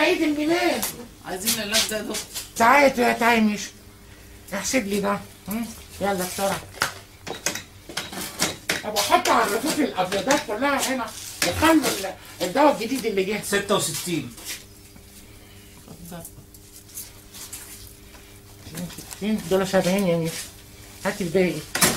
عيد الميلاد عايزين علاج ده يا دكتور تعالى يا تعالى مش احسب لي ده هم؟ يلا بسرعه طب احط على الرفوف الابيضات كلها هنا وخلوا ال- الدواء الجديد اللي جه 66 دول 70 يا ميس هات الباقي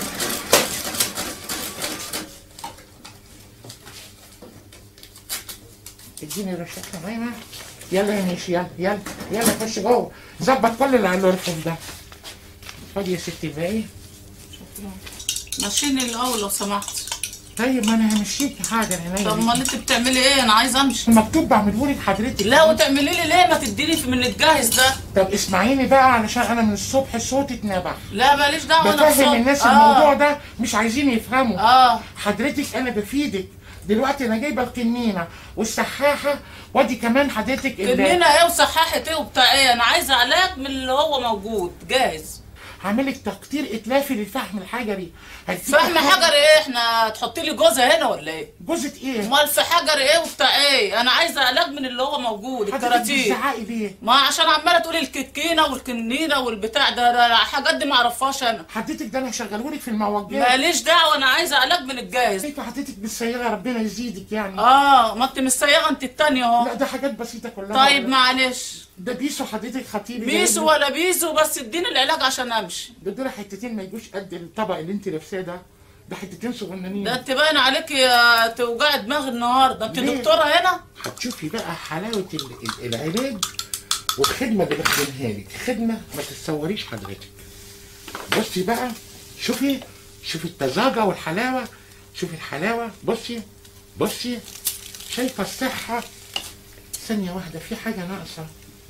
اديني رشاقة معايا يلا يا ميس يلا يلا يلا خش جوه ظبط كل اللي على الرفوف ده خدي يا ستي الباقي مشيني الاول لو سمحت طيب ما انا همشيك حاضر طب هنا امال انت بتعملي ايه انا عايزه امشي المكتوب بعمله لك حضرتك لا وتعملي لي ليه ما تديني في من الجاهز ده طب اسمعيني بقى علشان انا من الصبح صوتي اتنبح لا ماليش دعوه انا بفهم بصوت. الناس آه. الموضوع ده مش عايزين يفهموا اه حضرتك انا بفيدك دلوقتي انا جايبه القنينه والسحاحه وادي كمان حضرتك ال- كنينه ايه وصححت ايه وبتاع ايه انا عايزه علاج من اللي هو موجود جاهز هعملك تقطير اتلافي للفحم الحجري هديك فهم حاجة- حجر ايه احنا تحطي لي جوزه هنا ولا ايه جوزة ايه؟ امال في حجر ايه وبتاع ايه انا عايزه علاج من اللي هو موجود حضرتك الكراتين بتزعقي ليه؟ ما عشان عماله تقولي الكتكينه والكنينه والبتاع ده, ده الحاجات دي ما اعرفهاش انا حضرتك ده انا هشغلهولك في الموجات ماليش دعوه انا عايزه علاج من الجاهز انت حضرتك بالسياره ربنا يزيدك يعني اه ما انت مش صيغه انت التانية اهو لا ده حاجات بسيطه كلها طيب معلش ده بيسو حضرتك خطيبي بيسو ولا بيسو بس اديني العلاج عشان امشي ده دول حتتين ما يجوش قد الطبق اللي انت لابساه ده ده حتتين صغننين ده انت باين عليك يا توجعي دماغ النهارده انت ليه؟ دكتوره هنا هتشوفي بقى حلاوه ال- ال- العلاج والخدمه اللي بخدمها لك خدمه ما تتصوريش حضرتك بصي بقى شوفي شوفي التزاجه والحلاوه شوفي الحلاوه بصي بصي شايفه الصحه ثانيه واحده في حاجه ناقصه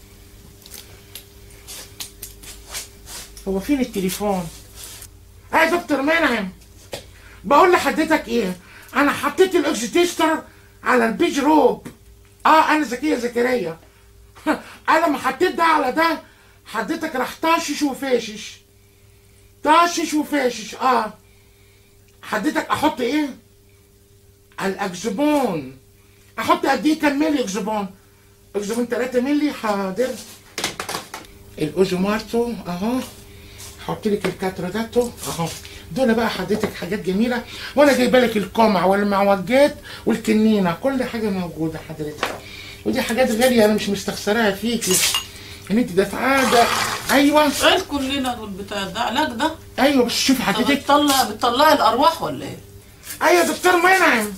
هو فين التليفون اه يا دكتور منعم بقول لحضرتك ايه انا حطيت الاكسيتيستر على البيج روب اه انا زكيه زكريا انا لما حطيت ده على ده حضرتك راح طاشش وفاشش طاشش وفاشش اه حضرتك احط ايه الاكزبون احط قد ايه كام ملي اكزبون اكزبون 3 ملي حاضر الاوزومارتو اهو حط لك الكاتروداتو اهو دول بقى حضرتك حاجات جميله وانا جايبه لك القمع والمعوجات والكنينه كل حاجه موجوده حضرتك ودي حاجات غاليه انا مش مستخسراها فيكي ان انت دافعاها ده ايوه ايه الكلنا والبتاع ده علاج ده ايوه بس شوفي طب حضرتك بتطلع بتطلعي الارواح ولا ايه ايوه يا دكتور منعم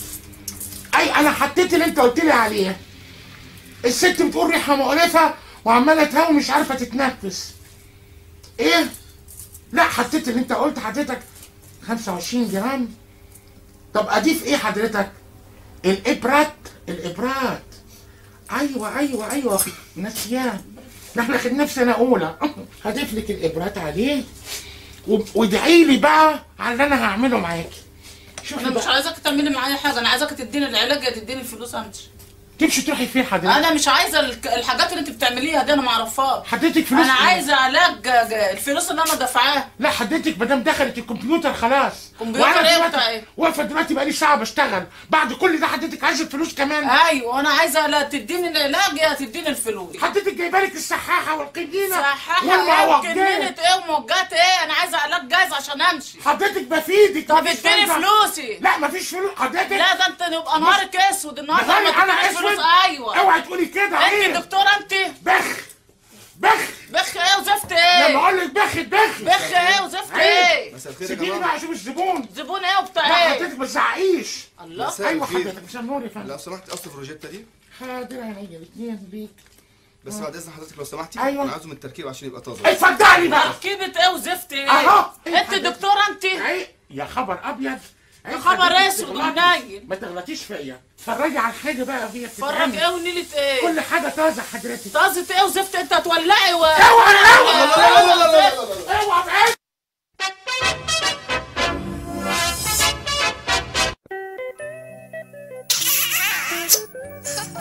اي انا حطيت اللي انت قلت لي عليه الست بتقول ريحه مقرفه وعماله تهوي مش عارفه تتنفس ايه لا حطيت اللي انت قلت حضرتك 25 جرام طب اضيف ايه حضرتك الابرات الابرات ايوه ايوه ايوه نسيان ده احنا خدناه في سنه اولى هضيف لك الابرات عليه و- وادعي لي بقى على اللي انا هعمله معاكي شوفي انا مش بقى عايزاك تعملي معايا حاجه انا عايزاك تديني العلاج يا تديني الفلوس امشي تمشي تروحي فين حضرتك انا مش عايزه الك- الحاجات اللي انت بتعمليها دي انا ما اعرفهاش حضرتك فلوس انا إيه؟ عايزه علاج ج- ج- الفلوس اللي انا دافعاها لا حضرتك ما دام دخلت الكمبيوتر خلاص كمبيوتر وأنا إيه دلوقتي- بتاع إيه؟ واقفه دلوقتي بقالي ساعه بشتغل بعد كل ده حضرتك عايزه فلوس كمان ايوه انا عايزه لا تديني العلاج يا تديني الفلوس حضرتك جايبه لك السحاحه والقنينه صححها ايه والمعوجات وكنينه ايه وموجات ايه انا عايزه علاج جاهز عشان امشي حضرتك بفيدك طب مفيش اديني فايدة. فلوسي لا مفيش فلوس حضرتك لا ده انت يبقى نهارك اسود النهارده نهاري ما انا تدينيش اسود فلوس ايوه اوعي تقولي كده انت ايه دكتوره انت بخ بخ بخ ايه وزفت لما ايه اقول لك بخ بخ بخ ايه وزفت ايه مساء الخير يا سيبيني جماعه بقى اشوف الزبون زبون ايه وبتاع لا ايه حضرتك ما تزعقيش الله مساء ايوه الخير. حضرتك مساء النور يا فندم لو سمحت اصل الروجيتا دي حاضر عينيا الاثنين ليك بس بعد اذن حضرتك لو سمحتي أيوة. انا عاوزه من التركيب عشان يبقى طازه اتفضلي بقى تركيبة ايه وزفت ايه أهو. انت دكتوره انت عي- يا خبر ابيض عيب يا خبر حضرتك أسود تغلطي. ومنيل. ما تغلطيش فيا اتفرجي على الحاجه بقى فيها فرج بتتعمل. ايه ونيلة ايه كل حاجه طازه حضرتك طازة ايه وزفت انت هتولعي و اوعى اوعى لا لا لا لا لا لا اوعى بعيد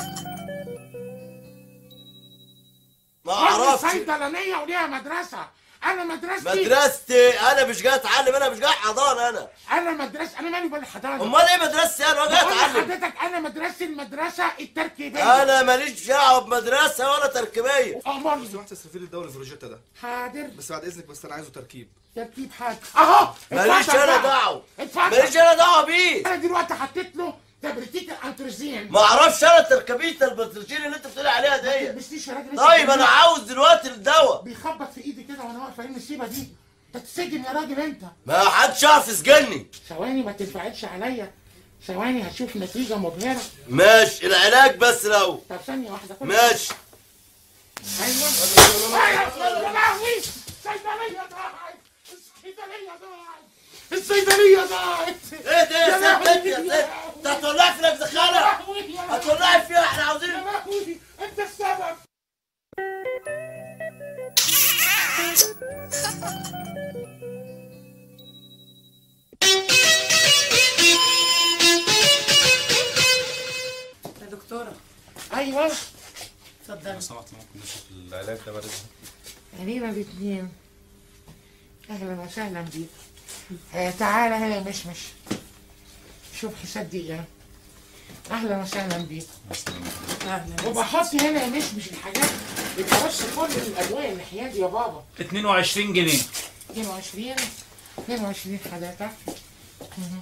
ما أرض اعرفش صيدلانيه وليها مدرسه انا مدرستي مدرستي انا مش جاي اتعلم انا مش جاي حضانه انا انا مدرسة انا مالي بالحضانة امال ايه مدرستي انا جاي بقول اتعلم لحضرتك انا مدرستي المدرسة التركيبية انا ماليش دعوه بمدرسه ولا تركيبيه لو امر سمحت استفيد الدواء الفروجيتا ده حاضر بس بعد اذنك بس انا عايزه تركيب تركيب حاجة اهو ماليش اتفضل انا بقى. دعوه اتفضل ماليش انا دعوه بيه انا دلوقتي حطيت له تبريتيك الانتروزين ما اعرفش انا التركبيه البترجين اللي انت بتقولي عليها ما دي تلبسنيش يا راجل طيب انا عاوز دلوقتي الدواء بيخبط في ايدي كده وانا واقف ايه المصيبه دي انت تسجن يا راجل انت ما حدش يعرف يسجني ثواني ما تنفعلش عليا ثواني هتشوف نتيجه مبهره ماشي العلاج بس لو طب ثانيه واحده كل ماشي ايوه أيوة، يا لهوي الصيدليه ضاعت الصيدليه ضاعت الصيدليه ضاعت ايه ده يا يا ست انت لهوي. يا ست انت هتولعي فينا يا بدخانه لهوي، يا لهوي. هتولعي فيها احنا يا عاوزين لهوي انت السبب يا دكتوره ايوه اتفضلي سمحت ممكن نشوف العلاج ده بعد اذنك علينا الاثنين اهلا وسهلا بيك آه تعالى هنا يا مشمش شوف حساب دي ايه اهلا وسهلا بيك اهلا وبحط هنا يا مشمش الحاجات بترش كل الادويه الناحيه دي يا بابا 22 جنيه 22 22 حضرتك مهم.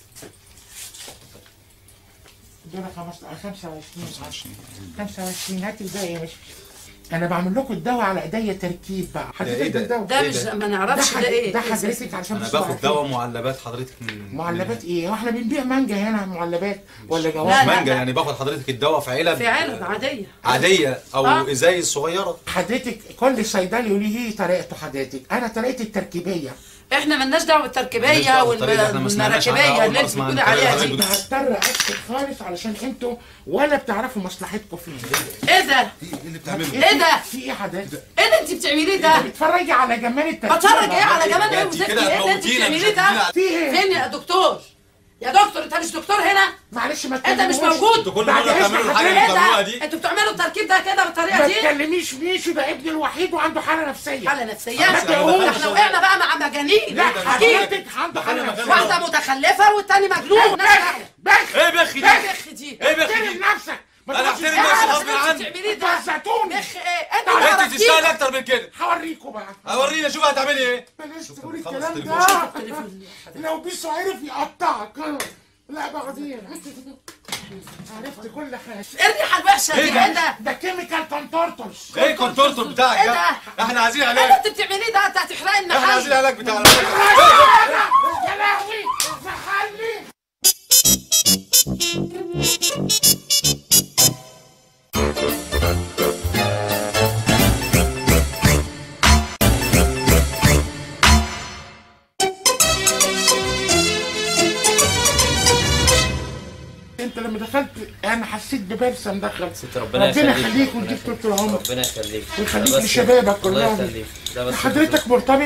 دول 15 25 25 هات الباقي يا مشمش انا بعمل لكم الدواء على ايديا تركيب بقى حضرتك إيه ده؟ الدواء ده إيه مش ده؟ ما ده نعرفش ده حد- ايه ده حضرتك عشان انا بس تبقوا باخد عارفين. دواء معلبات حضرتك من معلبات ايه؟ واحنا بنبيع مانجا هنا معلبات ولا لا، جواب؟ لا. مانجا يعني باخد حضرتك الدواء في علب في علب عاديه عاديه او آه. ازاي صغيره حضرتك كل صيدلي وليه طريقته حضرتك، انا طريقتي التركيبيه، احنا مالناش دعوه مالناش بالتركيبيه دعوة بالطريقة، إحنا ما سمعناش عنها، والمراكبيه أول اللي مرة انت أسمع عن بتقولي عليها الطريقة دي دي. هضطر اسكت خالص علشان انتوا ولا بتعرفوا مصلحتكم فين. ايه ده ايه اللي بتعمله ايه ده في ايه حضرتك؟ ايه اللي انت بتعمليه ده بتتفرجي على جمال التركيبه بتفرج ايه على جمال ده ايه انت وزفت كده ايه اللي انت هتموتينا، مش بتعمليه ده هتدينا- في ايه؟ فين يا دكتور يا دكتور انت مش دكتور هنا معلش ما انت مش تكلموش. موجود انتوا كل بعد مره إذن تعملوا الحاجه حضرتك. اللي ايه بتعملوها ده دي انتوا بتعملوا التركيب ده كده بالطريقه ما دي تكلميش ميشو ده ابني الوحيد وعنده حاله نفسيه. حاله نفسيه ما ده تقولش. احنا وقعنا بقى مع مجانين لا اكيد حضرتك عنده حاله مكان نفسيه. واحده متخلفه والتاني مجنون ناس واحدة. بخ ايه بخ دي ايه بخ دي ايه بخ احترم دي نفسك ما أنا تقولش أحترم كده. نفسي بس غصب انت عني. بتعمليه ده بزتوني بخ ايه انت انت عرفتيه. تستاهل اكتر من كده هوريكوا بقى اورينا شوف هتعملي ايه بلاش تقول خلص الكلام التليفون. ده لو بيسو عرف يقطعك لا بعدين عرفت كل حاجه الريحه الوحشه دي ايه ده؟ ايه ده ده كيميكال كونتورتوس ايه الكونتورتور بتاعك ايه ده ده؟ احنا عايزين ايه اللي علاج انت بتعمليه ده انت هتحرق لنا احنا عايزين حي علاج بتاعنا يا لهوي زحلني انت لما دخلت انا حسيت ببلسم دخل ست ربنا ربنا يخليك يخليك ربنا ويديك يخليك. طول العمر ربنا يخليك ويخليك ده بس- لشبابك الله كلهم. يخليك ده بس حضرتك مرتبط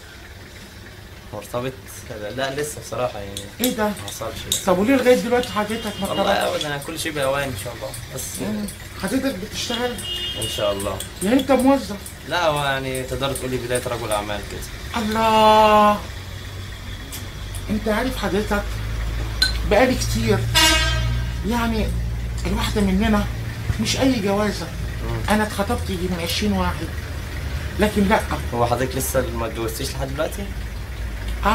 مرتبط لا لسه بصراحة يعني ايه ده ما حصلش لسه. طب وليه لغايه دلوقتي حضرتك والله مرتبط ابدا كل شيء باوان ان شاء الله بس حضرتك بتشتغل ان شاء الله يعني انت موظف لا هو يعني تقدر تقولي بداية رجل اعمال كده الله انت عارف حضرتك بقالي كتير يعني الواحدة مننا مش أي جوازة أنا اتخطبت يجي من 20 واحد لكن لأ هو حضرتك لسه ما اتجوزتيش لحد دلوقتي آه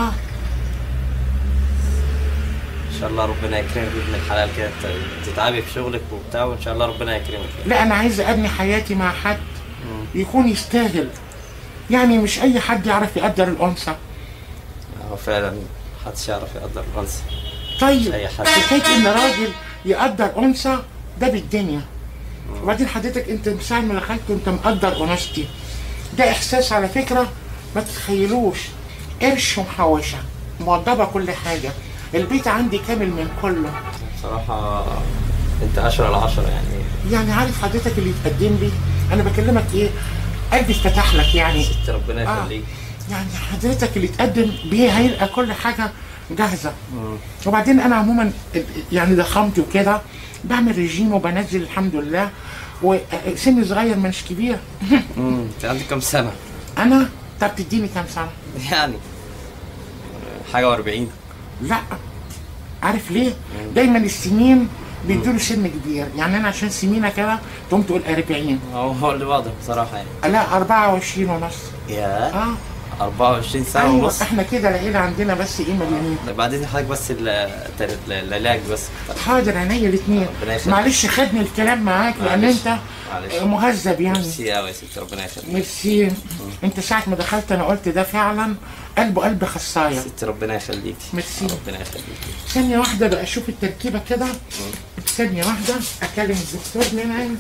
ان شاء الله ربنا يكرمك بابن الحلال كده ت- تتعبي في شغلك وبتاع وان شاء الله ربنا يكرمك لا أنا عايز أبني حياتي مع حد يكون يستاهل يعني مش أي حد يعرف يقدر الأنثى هو فعلا محدش يعرف يقدر الانثى طيب أي حد. حكاية إن راجل يقدر أنثى ده بالدنيا وبعدين حضرتك أنت من ساعة ما دخلت أنت مقدر أنوثتي ده إحساس على فكرة ما تتخيلوش قرش ومحوشة موضبة كل حاجة البيت عندي كامل من كله بصراحة انت عشرة على عشرة يعني يعني عارف حضرتك اللي يتقدم لي أنا بكلمك إيه قلبي اتفتح لك يعني ست ربنا آه. يخليك يعني حضرتك اللي تقدم بيه هيلقى كل حاجة جاهزة وبعدين أنا عموما يعني ضخمت وكده بعمل ريجيم وبنزل الحمد لله وسني صغير مش كبير امم انت عندك كام سنة؟ أنا طب تديني كام سنه يعني حاجة وأربعين لا عارف ليه دايما السنين بيدوا سن كبير يعني انا عشان سمينه كده تقوم تقول 40 هو هو اللي واضح بصراحة يعني لا 24 ونص يا اه 24 سنة ايوه ونص احنا كده العيله عندنا بس ايه مليانين بعدين حضرتك بس ال- التر- العلاج بس حاضر عينيا الاثنين ربنا يخليك. معلش خدني الكلام معاك لان معلش. انت معلش. مهذب يعني ميرسي قوي يا ستي ربنا يخليك ميرسي انت ساعة ما دخلت انا قلت ده فعلا قلبه قلب خصاية ستي ربنا يخليك ميرسي. ربنا يخليك ثانية واحدة بقى اشوف التركيبة كده ثانية واحدة اكلم الدكتور منعم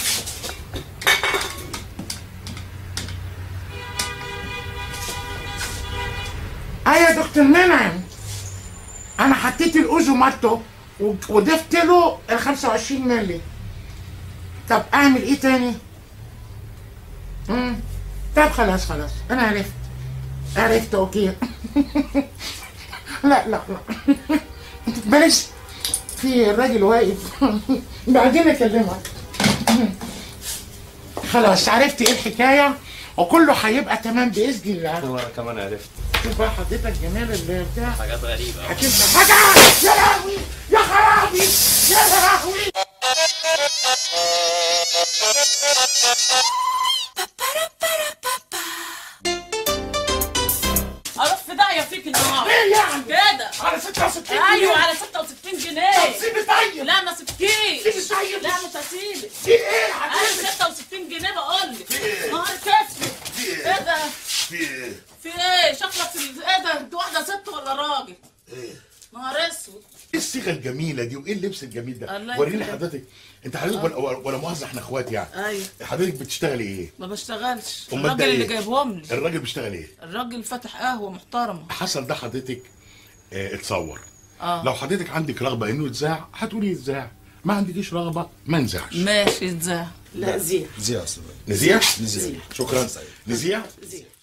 ايوه يا دكتور منعم انا حطيت الاوزو ماتو و- وضفت له ال 25 مللي طب اعمل ايه تاني؟ مم. طب خلاص خلاص انا عرفت عرفت اوكي لا لا لا بلاش في الراجل واقف بعدين اكلمك خلاص عرفت ايه الحكايه وكله هيبقى تمام باذن الله وانا كمان عرفت شوف بقى حضرتك جمال اللي بتاع حاجات غريبة أوي. هتبقى حاجه يا لهوي يا خرابي يا لهوي اروح في داهيه فيك النهار ايه يعني كده على 66 ايوه على 66 جنيه سيبي طيب لا ما سبتكيش سيبي طيب لا مش هسيبك في ايه انا هتسيبي 66 جنيه بقول لك نهار كسر ايه ده في ايه؟ في ايه شكلك في ال- ايه ده انت واحده ست ولا راجل ايه؟ نهار اسود ايه الصيغه الجميله دي وايه اللبس الجميل ده الله وريني يخليك. حضرتك انت حضرتك ولا, ولا مؤاخذه احنا اخوات يعني ايوه حضرتك بتشتغلي ايه ما بشتغلش أمال ده الراجل اللي إيه؟ جايبهم لي الراجل بيشتغل ايه الراجل فاتح قهوه محترمه حصل ده حضرتك اه اتصور اه لو حضرتك عندك رغبه انه يتذاع هتقولي يتذاع ما عندكيش رغبه ما نذاعش ماشي ازاي لا زين زي يا استاذ نذيع نذيع. شكرا نذيع زين